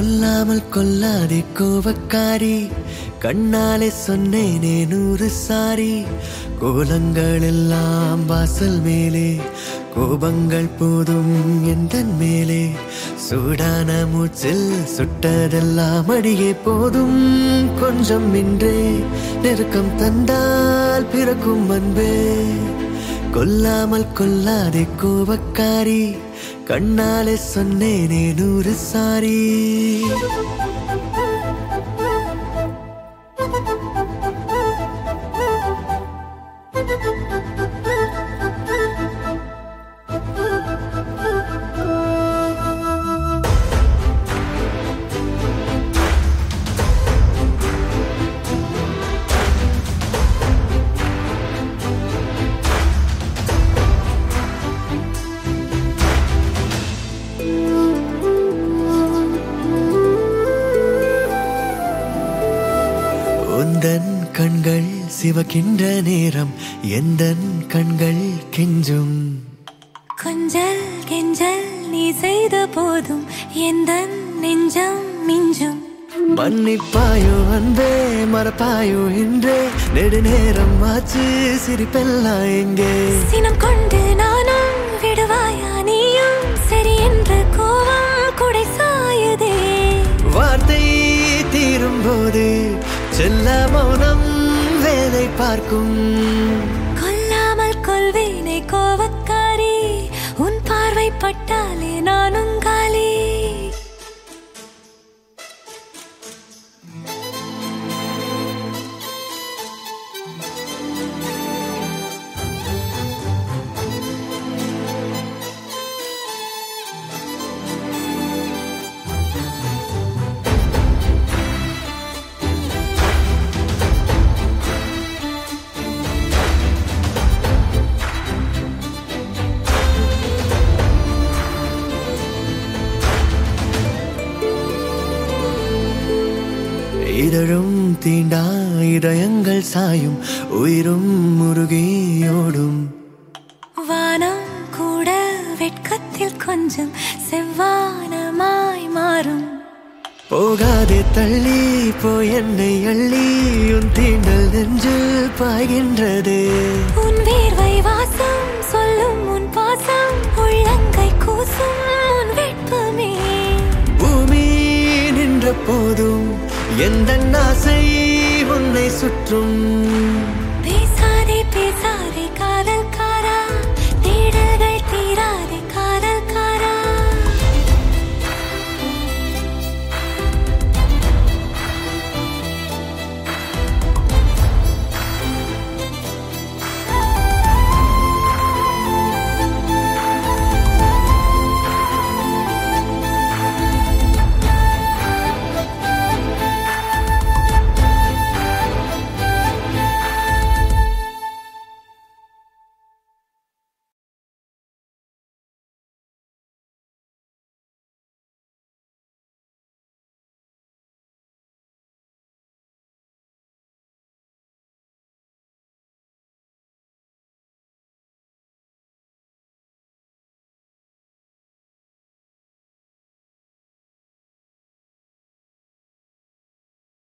கொல்லாமல் கொல்லாதே கோபக்காரி கண்ணாலே சொன்னேனே நூறு சாரி கோலங்கள் எல்லாம் வாசல் மேலே கோபங்கள் போதும் எந்த மேலே சூடான மூச்சில் சுட்டதெல்லாம் அடியே போதும் கொஞ்சம் இன்றே நெருக்கம் தந்தால் பிறக்கும் அன்பே கொல்லாமல் கொல்லாதே கோபக்காரி கண்ணாலே சொன்னேனே நூறு சாரி உந்தன் கண்கள் சிவக்கின்ற நேரம் எந்தன் கண்கள் கெஞ்சும் கொஞ்சல் கெஞ்சல் நீ செய்த போதும் எந்த நெஞ்சம் மிஞ்சும் மன்னிப்பாயோ அன்பே மறப்பாயோ இன்றே நெடுநேரம் ஆச்சு சிரிப்பெல்லாம் எங்கே சினம் கொண்டு நானும் விடுவாயா நீயும் சரி என்ற கோவம் குடை சாயுதே வார்த்தை தீரும் போது செல்ல மௌனம் வேலை பார்க்கும் கொல்லாமல் கொள்வேனே கோவக்காரி உன் பார்வை பட்டாலே நானும் காலி இதழும் தீண்டா இதயங்கள் சாயும் உயிரும் முருகியோடும் வானம் கூட வெட்கத்தில் கொஞ்சம் செவ்வானமாய் மாறும் போகாதே தள்ளி போய் என்னை அள்ளி உன் தீண்டல் நெஞ்சில் பாய்கின்றது உன் வேர்வை வாசம் சொல்லும் உன் பாசம் உள்ளங்கை கூசும் உன் வெட்பமே பூமி நின்ற போதும் எந்த ஆசை உன்னை சுற்றும்